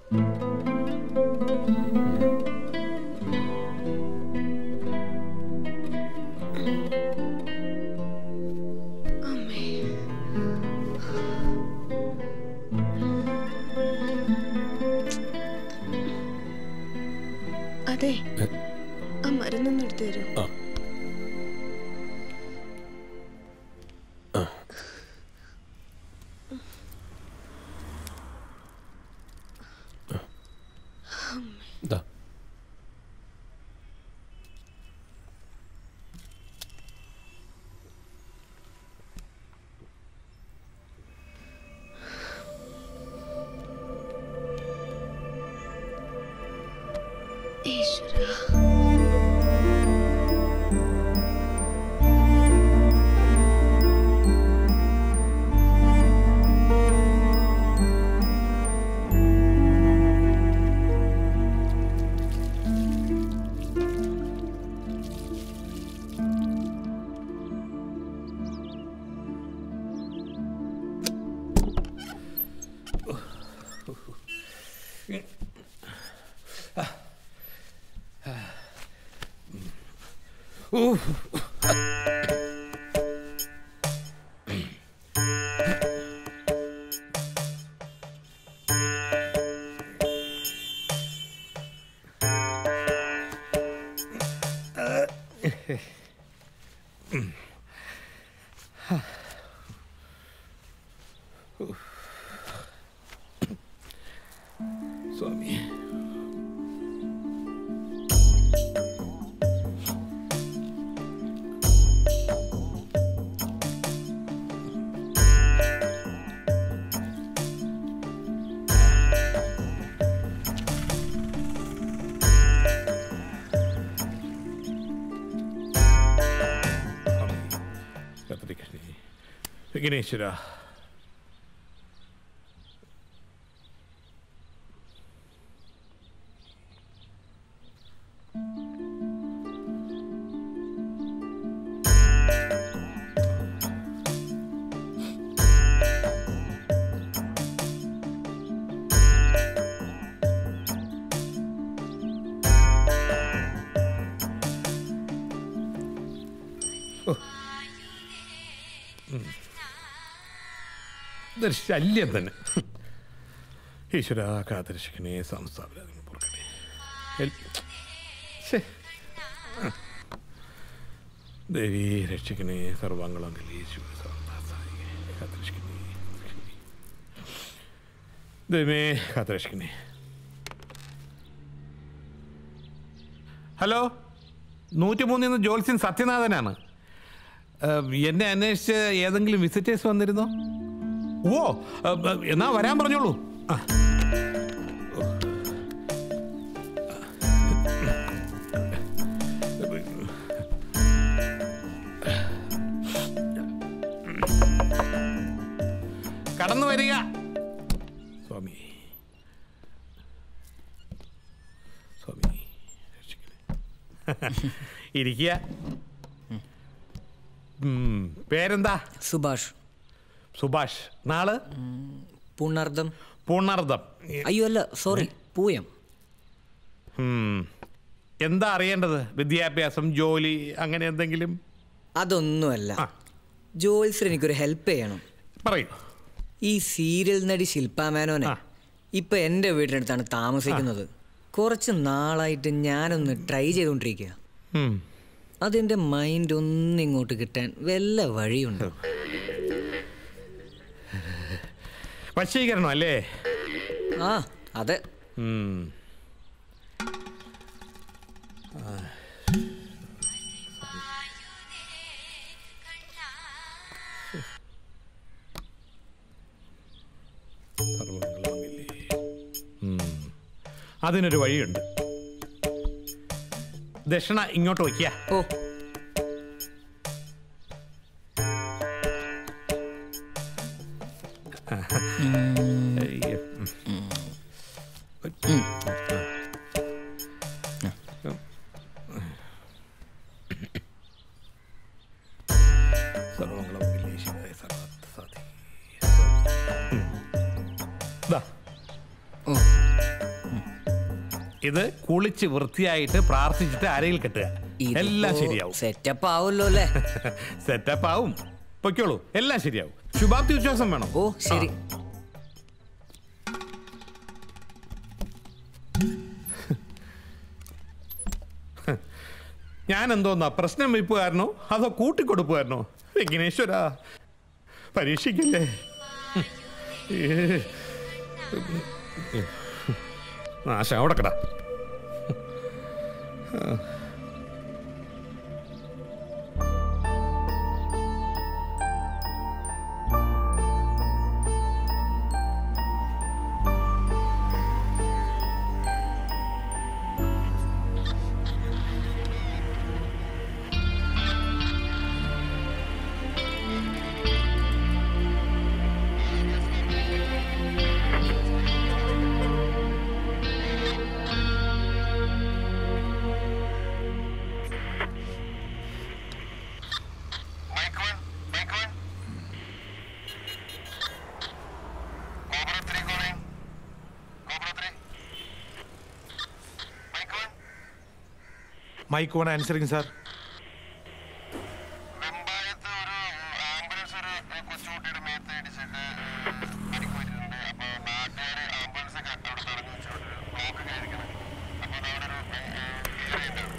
അതെ ആ മരുന്നൊന്നും എടുത്തു തരൂ ആ. ദാ. ഈശ്വര സ്വാമി കത്തിരിക്കണേ വിഘ്നേശ്വര ഇതൊരു ശല്യം തന്നെ ഈശ്വര കാത്തിരക്ഷിക്കണേ സംസ്ഥാപനം പുറക്കണേ എൽ- ശ്ശേ. ആ. ദേവി രക്ഷിക്കണേ സർവാംഗളങ്ങളിൽ യേശു കാത്തിരക്ഷിക്കണേ ദൈവമേ കാത്തിരക്ഷിക്കണേ ഹലോ നൂറ്റിമൂന്നിന്ന് ജോത്സ്യൻ സത്യനാഥനാണ് ഏഹ്, എന്നെ അന്വേഷിച്ച് ഏതെങ്കിലും വിസിറ്റേഴ്സ് വന്നിരുന്നോ ഓ ഏഹ്, എന്നാ വരാൻ പറഞ്ഞോളൂ ആ കടന്നു വരിക സ്വാമി സ്വാമി രക്ഷിക്കണേ. ഇരിക്കുക ഉം, പേരെന്താ സുഭാഷ് സുഭാഷ് നാള് പുണർദം പൂർണ്ണാർത്ഥം അയ്യോ അല്ല സോറി പൂയം ഉം. എന്താ അറിയേണ്ടത് വിദ്യാഭ്യാസം ജോലി അങ്ങനെ എന്തെങ്കിലും അതൊന്നുമല്ല ആ. ജോത്സർ എനിക്കൊരു ഹെൽപ്പ് ചെയ്യണം പറയൂ ഈ സീരിയൽ നടി ശില്പ മേനോനെ ആ. ഇപ്പൊ എൻ്റെ വീടിനടുത്താണ് താമസിക്കുന്നത് കുറച്ച് നാളായിട്ട് ഞാനൊന്ന് ട്രൈ ചെയ്തുകൊണ്ടിരിക്കുക ഉം. അതിൻ്റെ മൈൻഡ് ഒന്നിങ്ങോട്ട് കിട്ടാൻ വല്ല വഴിയുണ്ടോ വശീകരണം അല്ലേ ആ അതെ ഉം. സർവ്വമംഗളമംഗല്യേ. ഉം. അതിനൊരു വഴിയുണ്ട് ദക്ഷിണ ഇങ്ങോട്ട് വയ്ക്കുക ഓ അയ്യോ. സർവ്വമംഗളമംഗല്യേ ശിവായ സർവാർത്ഥസാധികേ. ഉം. ദാ. ഓ ഇത് കുളിച്ച് വൃത്തിയായിട്ട് പ്രാർത്ഥിച്ചിട്ട് അരയിൽ കെട്ടുക എല്ലാം ശരിയാവും സെറ്റപ്പ് ആവുമല്ലോ അല്ലേ സെറ്റപ്പ് ആവും പൊയ്ക്കോളൂ എല്ലാം ശരിയാവും ശുഭാപ്തി വിശ്വാസം വേണം ഓ ശരി ഞാൻ എന്തോന്നാ പ്രശ്നം വെയ്പ്പുകാരനോ അതോ കൂട്ടിക്കൊടുപ്പുകാരനോ വിഘ്നേശ്വര പരീക്ഷിക്കില്ലേ നാശ അവിടെ കടാ Mic one, mic one. Cobra 3 calling. Cobra 3. Mic one. Mic one answering sir വെമ്പായത്ത് ഒരു ആംബുലൻസ് ഒരു കൊച്ചുകുട്ടിയുടെ മേത്ത് ഇടിച്ചിട്ട് പരിക്ക് പറ്റിയിട്ടുണ്ട് അപ്പോൾ നാട്ടുകാർ ആംബുലൻസ് ഒക്കെ അവിടെ തടഞ്ഞു വെച്ചുകൊണ്ട് ബ്ലോക്ക് കഴിക്കണം അപ്പോൾ അതവിടെ ഒരു ക്ലിയർ ചെയ്താണ്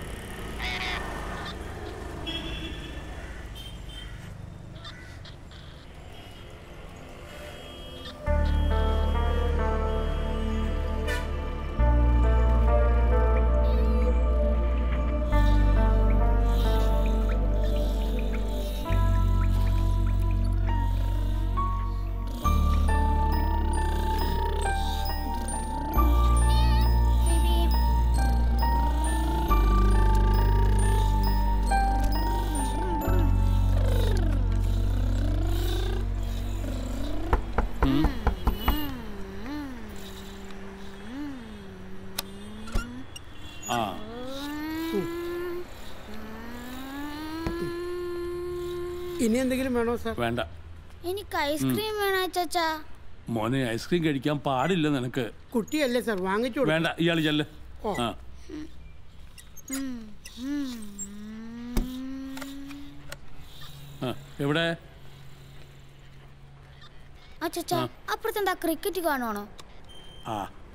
ആ ഇനി എന്തെങ്കിലും വേണോ സാർ വേണ്ട എനിക്ക് ഐസ്ക്രീം വേണോ ചച്ചാ മോനെ ഐസ്ക്രീം കഴിക്കാൻ പാടില്ല നിനക്ക് കുട്ടിയല്ലേ സാർ വാങ്ങിച്ചു കൊടുക്കും വേണ്ട ഇയാൾ ചെല്ല് ഓ. ആ ആ, എവിടെ ആ ചച്ചാ അപ്പുറത്തെന്താ ക്രിക്കറ്റ് കാണുവാണോ ആ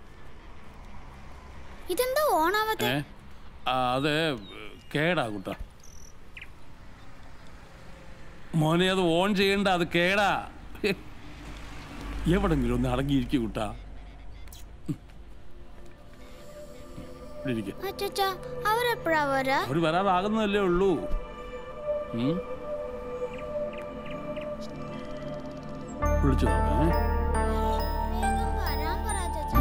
ഇതെന്താ ഓണാവാത്തെ ഏ ആ, അത് കേടാ കുട്ട മോനെ അത് ഓൺ ചെയ്യണ്ട അത് കേടാ എവിടെങ്കിലും ഒന്ന് അടങ്ങിയിരിക്കും കുട്ടാ ഇവിടെ ഇരിക്ക്. ആ ചച്ചാ അവരെപ്പോഴാ വരാ അവര് വരാറാകുന്നതല്ലേ ഉള്ളൂ ഉം? വിളിച്ചു നോക്കേ വേഗം വരാൻ പറ ചച്ചാ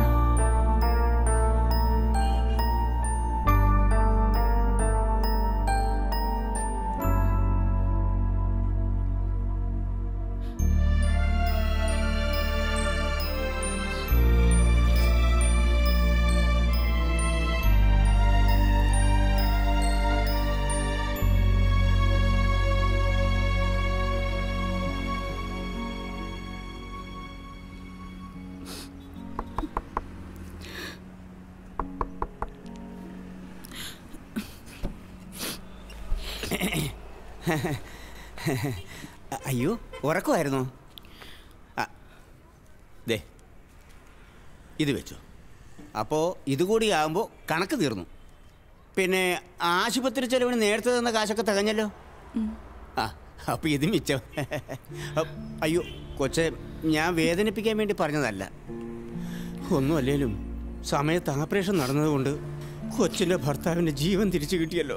അയ്യോ ഉറക്കമായിരുന്നോ ആ, ദേ ഇത് വെച്ചു അപ്പോൾ ഇതുകൂടി ആകുമ്പോൾ കണക്ക് തീർന്നു പിന്നെ ആശുപത്രി ചെലവിന് നേരത്തെ തന്ന കാശൊക്കെ തികഞ്ഞല്ലോ ആ അപ്പോൾ ഇത് മിച്ചം അ- അയ്യോ കൊച്ചെ ഞാൻ വേദനിപ്പിക്കാൻ വേണ്ടി പറഞ്ഞതല്ല ഒന്നും അല്ലേലും സമയത്ത് ഓപ്പറേഷൻ നടന്നതുകൊണ്ട് കൊച്ചിൻ്റെ ഭർത്താവിൻ്റെ ജീവൻ തിരിച്ചു കിട്ടിയല്ലോ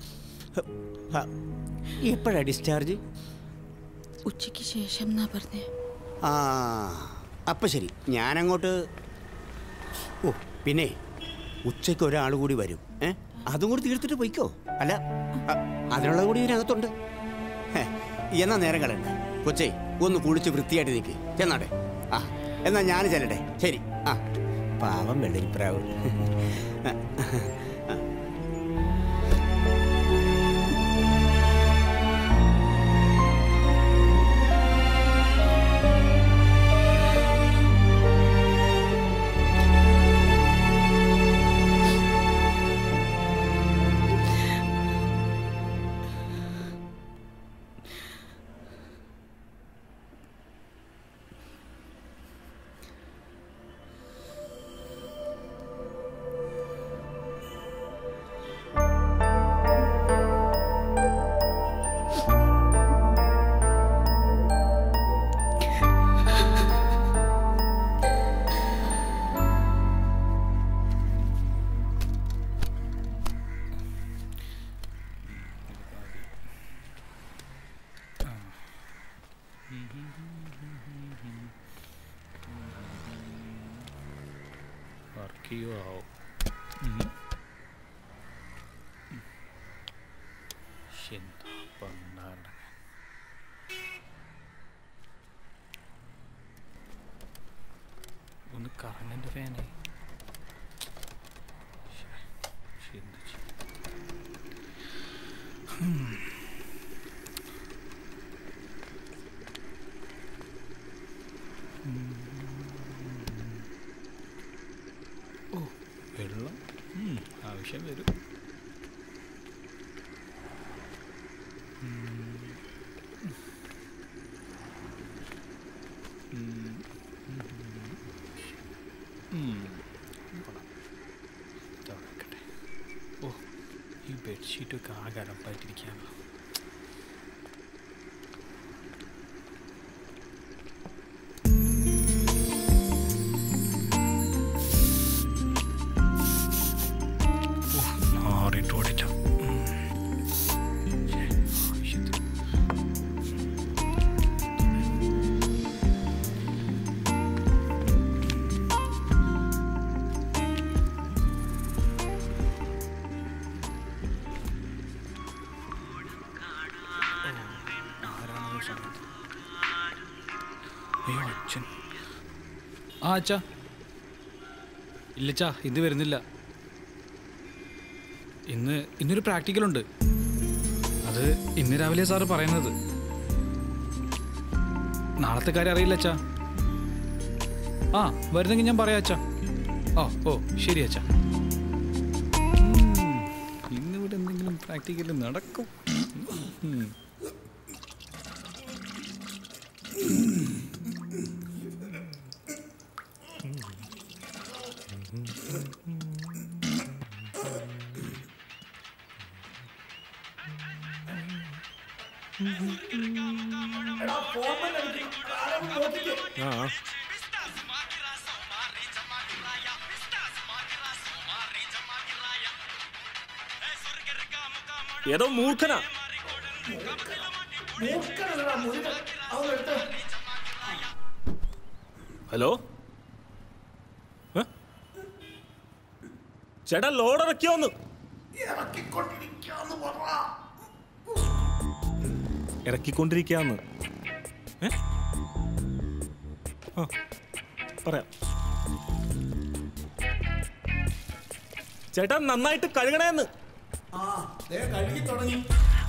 എപ്പോഴാണ് ഡിസ്ചാർജ് ഉച്ചയ്ക്ക് ശേഷം എന്നാ പറഞ്ഞേ ആ അപ്പം ശരി ഞാനങ്ങോട്ട് ഓ പിന്നെ ഉച്ചയ്ക്ക് ഒരാൾ കൂടി വരും ഏ അതും കൂടി തീർത്തിട്ട് പോയിക്കോ അല്ല അ- അതിനുള്ള കൂടി ഇതിനകത്തുണ്ട് ഹെ, എന്നാ നേരം കളയണ്ട കൊച്ചേ ഒന്ന് കുളിച്ച് വൃത്തിയായിട്ട് നിൽക്ക് ചെന്നാട്ടെ ആ എന്നാ ഞാൻ ചെല്ലട്ടെ ശരി ആ പാവം വെള്ളരിപ്രാവ് വർക്ക് ചെയ്യുമോ ആവും എന്താ പണ്ടാണ്ട ഒന്ന് കറങ്ങൻ്റെ ഫാനേ എന്ത് ചെയ്യും ഓ വെള്ളം ഉം, ആവശ്യം വരും ഉം. ഉം. ഉം. കൊള്ളാം. ഇതാ വെക്കട്ടെ. ഓ ഈ ബെഡ്ഷീറ്റൊക്കെ ആകെ അടപ്പായിട്ടിരിക്കുകയാണ് മാറിയിട്ട് ഓടില്ല അയ്യോ അച്ഛൻ ആ അച്ഛാ ഇല്ലച്ചാ ഇന്ന് വരുന്നില്ല ഇന്ന് ഇന്നൊരു പ്രാക്ടിക്കലുണ്ട് അത് ഇന്ന് രാവിലെ സാറ് പറയുന്നത് നാളത്തെ കാര്യം അറിയില്ല അച്ഛാ ആ വരുന്നെങ്കിൽ ഞാൻ പറയാം അച്ഛാ ഓ ഓ ശരി അച്ഛാ ഉം, ഇന്നിവിടെ എന്തെങ്കിലും പ്രാക്ടിക്കൽ നടക്കും ഉം. ആ ഏതോ മൂർഖനാ ഹലോ ഏ? ചേട്ടാ ലോഡ് ഇറക്കിയോന്ന് ഇറക്കിക്കൊണ്ടിരിക്കാന്ന് ഏ? ആ പറയാം ചേട്ടാ നന്നായിട്ട് കഴുകണേന്ന് കഴുകി തുടങ്ങി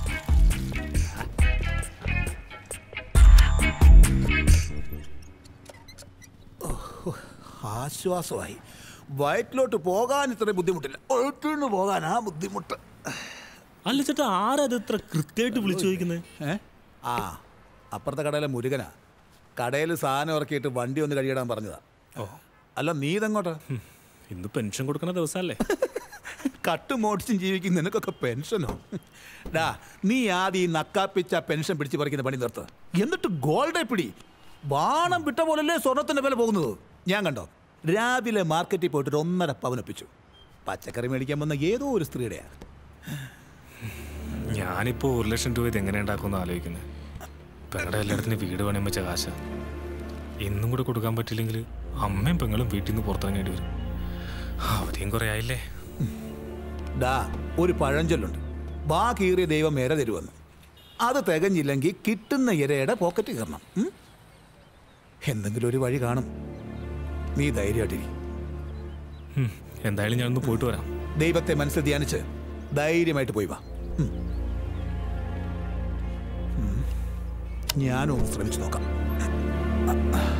ആശ്വാസമായി വയറ്റിലോട്ട് പോകാൻ ഇത്ര ബുദ്ധിമുട്ടില്ല ഒഴുക്കിന്ന് പോകാനാ ബുദ്ധിമുട്ട് അല്ല ചേട്ടാ ആരാ ഇത് ഇത്ര കൃത്യമായിട്ട് വിളിച്ചു ചോദിക്കുന്നത് ഏ ആ അപ്പുറത്തെ കടയിലെ മുരുകനാ കടയിൽ സാധനം ഇറക്കിയിട്ട് വണ്ടി ഒന്ന് കഴിയിടാൻ പറഞ്ഞതാ ഓ അല്ല നീ ഇതെങ്ങോട്ടാ ഇന്ന് പെൻഷൻ കൊടുക്കണ ദിവസമല്ലേ കട്ട് മോടിച്ചും ജീവിക്കും നിനക്കൊക്കെ പെൻഷനോ ഡാ നീ ആദ്യം ഈ നക്കാപ്പിച്ച പെൻഷൻ പിടിച്ച് പറിക്കുന്ന പണി നിർത്ത് എന്നിട്ട് ഗോൾഡെ പിടി ബാണം വിട്ട പോലല്ലേ സ്വർണത്തിന്റെ വില പോകുന്നത് ഞാൻ കണ്ടോ രാവിലെ മാർക്കറ്റിൽ പോയിട്ട് ഒരു ഒന്നര പവനൊപ്പിച്ചു പച്ചക്കറി മേടിക്കാൻ വന്ന ഏതോ ഒരു സ്ത്രീയുടെയാണ് ഞാനിപ്പോ ഒരു ലക്ഷം രൂപ ഇത് എങ്ങനെ ഉണ്ടാക്കുമെന്ന് ആലോചിക്കുന്നത് പെങ്ങളുടെ എല്ലായിടത്തിന് വീട് പണിയാൻ വെച്ച കാശ ഇന്നും കൂടെ കൊടുക്കാൻ പറ്റില്ലെങ്കിൽ അമ്മയും പെങ്ങളും വീട്ടിൽ നിന്ന് പുറത്തിറങ്ങേണ്ടി വരും അവധിയും കുറെ ആയില്ലേ ഡാ ഒരു പഴഞ്ചൊല്ലുണ്ട് ബാ കീറിയ ദൈവം ഇര തരുമെന്ന് അത് തികഞ്ഞില്ലെങ്കിൽ കിട്ടുന്ന ഇരയുടെ പോക്കറ്റ് കയറണം ഉം? എന്തെങ്കിലും ഒരു വഴി കാണും നീ ധൈര്യമായിട്ടിരി ഉം, എന്തായാലും ഞാനൊന്ന് പോയിട്ട് വരാം ദൈവത്തെ മനസ്സിൽ ധ്യാനിച്ച് ധൈര്യമായിട്ട് പോയി വാ ഉം. ഉം. ഞാനും ഒന്ന് ശ്രമിച്ചു നോക്കാം